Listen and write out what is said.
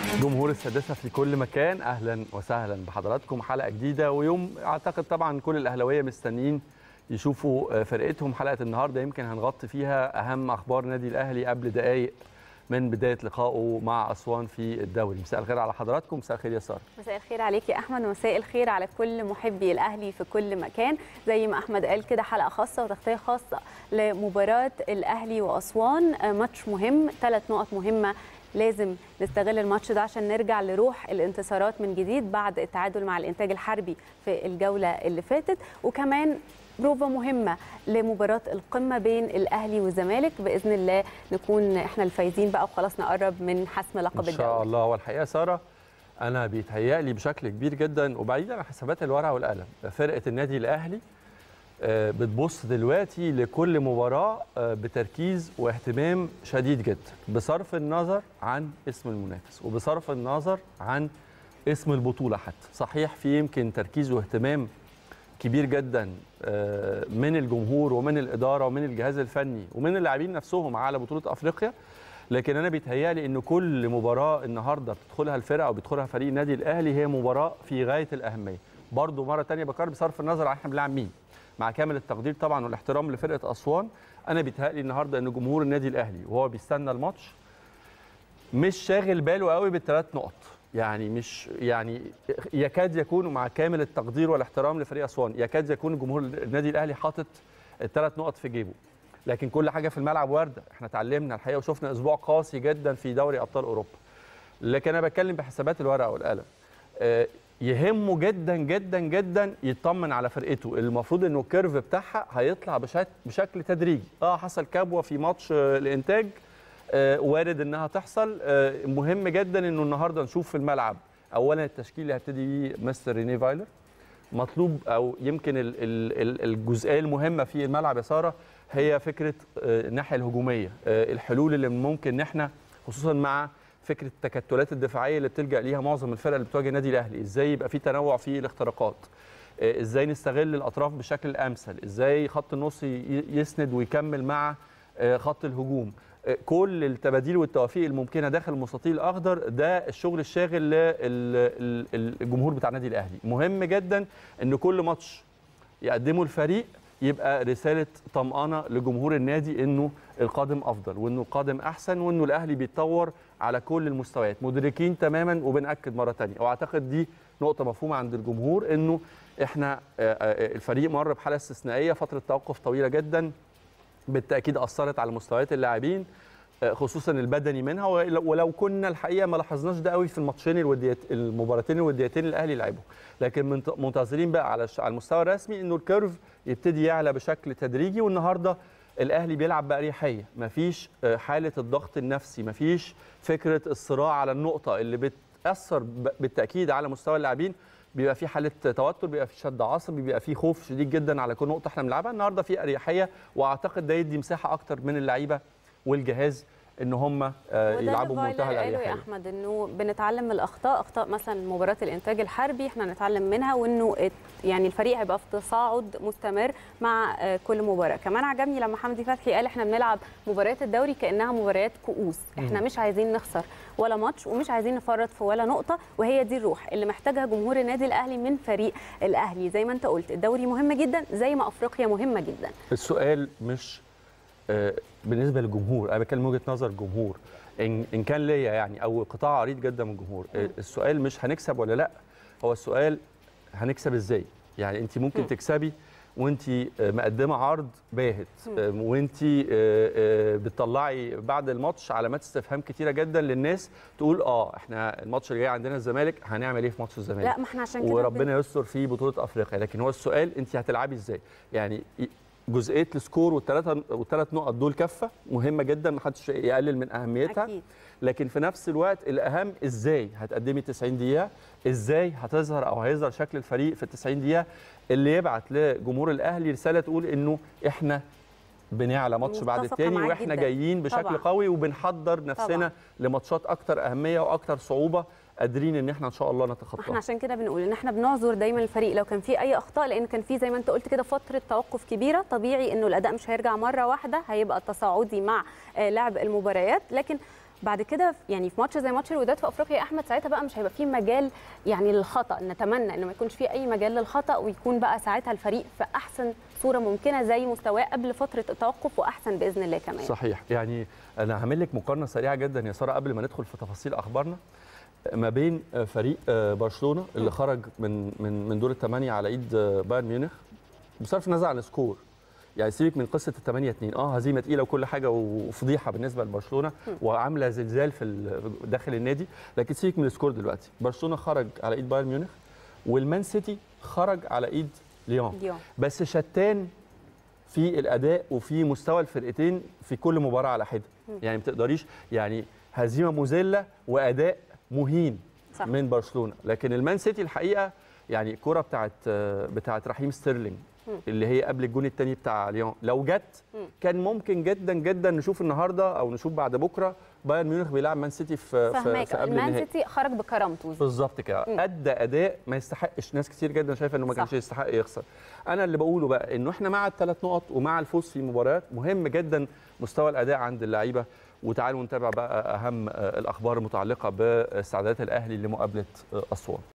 جمهور السادسة في كل مكان أهلا وسهلا بحضراتكم حلقة جديدة ويوم أعتقد طبعا كل الأهلاوية مستنيين يشوفوا فرقتهم حلقة النهاردة يمكن هنغطي فيها أهم أخبار نادي الأهلي قبل دقايق من بداية لقائه مع أسوان في الدوري مساء الخير على حضراتكم مساء الخير يا سارة مساء الخير عليك يا احمد ومساء الخير على كل محبي الاهلي في كل مكان زي ما احمد قال كده حلقه خاصه وتغطيه خاصه لمباراه الاهلي واسوان ماتش مهم ثلاث نقط مهمه لازم نستغل الماتش ده عشان نرجع لروح الانتصارات من جديد بعد التعادل مع الانتاج الحربي في الجوله اللي فاتت وكمان بروفا مهمه لمباراه القمه بين الاهلي والزمالك باذن الله نكون احنا الفايزين بقى وخلاص نقرب من حسم لقب إن الدوري شاء الله والحقيقة سارة أنا بيتهيألي بشكل كبير جدا وبعيدا عن حسابات الورقة والقلم فرقة النادي الأهلي آه، بتبص دلوقتي لكل مباراة آه، بتركيز واهتمام شديد جدا بصرف النظر عن اسم المنافس وبصرف النظر عن اسم البطولة حتى صحيح في يمكن تركيز واهتمام كبير جدا آه، من الجمهور ومن الإدارة ومن الجهاز الفني ومن اللاعبين نفسهم على بطولة أفريقيا لكن انا بيتهيالي ان كل مباراه النهارده بتدخلها الفرقه او بيدخلها فريق النادي الاهلي هي مباراه في غايه الاهميه برضو مره تانية بكرر بصرف النظر عن احنا بنلعب مين مع كامل التقدير طبعا والاحترام لفرقه اسوان انا بيتهيالي النهارده ان جمهور النادي الاهلي وهو بيستنى الماتش مش شاغل باله قوي بالثلاث نقط يعني مش يعني يكاد يكون مع كامل التقدير والاحترام لفريق اسوان يكاد يكون جمهور النادي الاهلي حاطط الثلاث نقط في جيبه لكن كل حاجه في الملعب وارده احنا اتعلمنا الحقيقه وشفنا اسبوع قاسي جدا في دوري ابطال اوروبا لكن انا بتكلم بحسابات الورقه والقلم آه، يهمه جدا جدا جدا يطمن على فرقته المفروض انه الكيرف بتاعها هيطلع بشكل بشكل تدريجي اه حصل كبوه في ماتش آه، الانتاج آه، وارد انها تحصل آه، مهم جدا انه النهارده نشوف في الملعب اولا التشكيل اللي هيبتدي بيه مستر ريني فايلر مطلوب او يمكن ال- ال- ال- الجزئيه المهمه في الملعب يا ساره هي فكره آه، الناحيه الهجوميه آه، الحلول اللي ممكن ان احنا خصوصا مع فكره التكتلات الدفاعيه اللي بتلجا ليها معظم الفرق اللي بتواجه النادي الاهلي ازاي يبقى في تنوع في الاختراقات آه، ازاي نستغل الاطراف بشكل امثل ازاي خط النص ي- يسند ويكمل مع آه، خط الهجوم آه، كل التباديل والتوافيق الممكنه داخل المستطيل الاخضر ده الشغل الشاغل للجمهور بتاع النادي الاهلي مهم جدا ان كل ماتش يقدمه الفريق يبقى رساله طمانه لجمهور النادي انه القادم افضل وانه القادم احسن وانه الاهلي بيتطور على كل المستويات مدركين تماما وبناكد مره ثانيه واعتقد دي نقطه مفهومه عند الجمهور انه احنا آه، آه، الفريق مر بحاله استثنائيه فتره توقف طويله جدا بالتاكيد اثرت على مستويات اللاعبين آه، خصوصا البدني منها ولو ولو كنا الحقيقه ما لاحظناش ده قوي في الماتشين الوديات المباراتين الوديتين اللي الاهلي لعبهم لكن منت- منتظرين بقى على الش- على المستوى الرسمي انه الكيرف يبتدي يعلى بشكل تدريجي والنهارده الاهلي بيلعب باريحيه مفيش آه، حاله الضغط النفسي مفيش فكره الصراع على النقطه اللي بتاثر ب- بالتاكيد على مستوى اللاعبين بيبقى في حاله توتر بيبقى في شد عصبي بيبقى في خوف شديد جدا على كل نقطه احنا بنلعبها النهارده في اريحيه واعتقد ده يدي مساحه اكتر من اللعيبه والجهاز ان هم آه، وده اللي يلعبوا بمنتهى فايلر قاله يا الاريحيه احمد انه بنتعلم من الاخطاء اخطاء مثلا مباراه الانتاج الحربي احنا نتعلم منها وانه ات- يعني الفريق هيبقى في تصاعد مستمر مع آه، كل مباراه كمان عجبني لما حمدي فتحي قال احنا بنلعب مباريات الدوري كانها مباريات كؤوس احنا مش عايزين نخسر ولا ماتش ومش عايزين نفرط في ولا نقطه وهي دي الروح اللي محتاجها جمهور النادي الاهلي من فريق الاهلي زي ما انت قلت الدوري مهم جدا زي ما افريقيا مهمه جدا السؤال مش آه، بالنسبه للجمهور انا بتكلم من وجهه نظر الجمهور ان ان كان ليا يعني او قطاع عريض جدا من الجمهور آه، السؤال مش هنكسب ولا لا هو السؤال هنكسب ازاي يعني انت ممكن مم. تكسبي وانت آه، مقدمه عرض باهت مم. آه، وانت آه، آه، بتطلعي بعد الماتش علامات استفهام كتيره جدا للناس تقول اه احنا الماتش اللي جاي عندنا الزمالك هنعمل ايه في ماتش الزمالك لا ما احنا عشان كده وربنا يستر في بطوله افريقيا لكن هو السؤال انت هتلعبي ازاي يعني جزئيه السكور والثلاثه والثلاث نقط دول كفه مهمه جدا ما حدش يقلل من اهميتها اكيد لكن في نفس الوقت الاهم ازاي هتقدمي 90 دقيقه ازاي هتظهر او هيظهر شكل الفريق في ال 90 دقيقه اللي يبعت لجمهور الاهلي رساله تقول انه احنا بنعلى ماتش بعد متفقة التاني معاك واحنا جداً. جايين بشكل طبعاً. قوي وبنحضر نفسنا طبعاً. لماتشات اكتر اهميه واكتر صعوبه قادرين ان احنا ان شاء الله احنا نتخطاها عشان كده بنقول ان احنا بنعذر دايما الفريق لو كان في اي اخطاء لان كان في زي ما انت قلت كده فتره توقف كبيره طبيعي انه الاداء مش هيرجع مره واحده هيبقى تصاعدي مع آه، لعب المباريات لكن بعد كده يعني في ماتش زي ماتش الوداد في افريقيا يا احمد ساعتها بقى مش هيبقى فيه مجال يعني للخطا نتمنى انه ما يكونش فيه اي مجال للخطا ويكون بقى ساعتها الفريق في احسن صوره ممكنه زي مستواه قبل فتره التوقف واحسن باذن الله كمان صحيح يعني انا هعمل لك مقارنه سريعه جدا يا ساره قبل ما ندخل في تفاصيل اخبارنا ما بين فريق برشلونه اللي خرج من من من دور الثمانيه على ايد بايرن ميونخ بصرف النظر عن السكور يعني سيبك من قصه ال 8 2 اه هزيمه تقيله وكل حاجه وفضيحه بالنسبه لبرشلونه وعامله زلزال في داخل النادي لكن سيبك من السكور دلوقتي برشلونه خرج على ايد بايرن ميونخ والمان سيتي خرج على ايد ليون ليون. بس شتان في الاداء وفي مستوى الفرقتين في كل مباراه على حده يعني ما تقدريش يعني هزيمه مذله واداء مهين صح. من برشلونه لكن المان سيتي الحقيقه يعني الكره بتاعت بتاعت رحيم ستيرلينج اللي هي قبل الجون الثاني بتاع ليون لو جت كان ممكن جدا جدا نشوف النهارده او نشوف بعد بكره بايرن ميونخ بيلعب مان سيتي في في, في قبل المان النهائي سيتي خرج بكرامته بالظبط كده ادى اداء ما يستحقش ناس كتير جدا شايفه انه ما كانش يستحق يخسر انا اللي بقوله بقى انه احنا مع الثلاث نقط ومع الفوز في مباريات مهم جدا مستوى الاداء عند اللعيبه وتعالوا نتابع بقى اهم الاخبار المتعلقه باستعدادات الاهلي لمقابله اسوان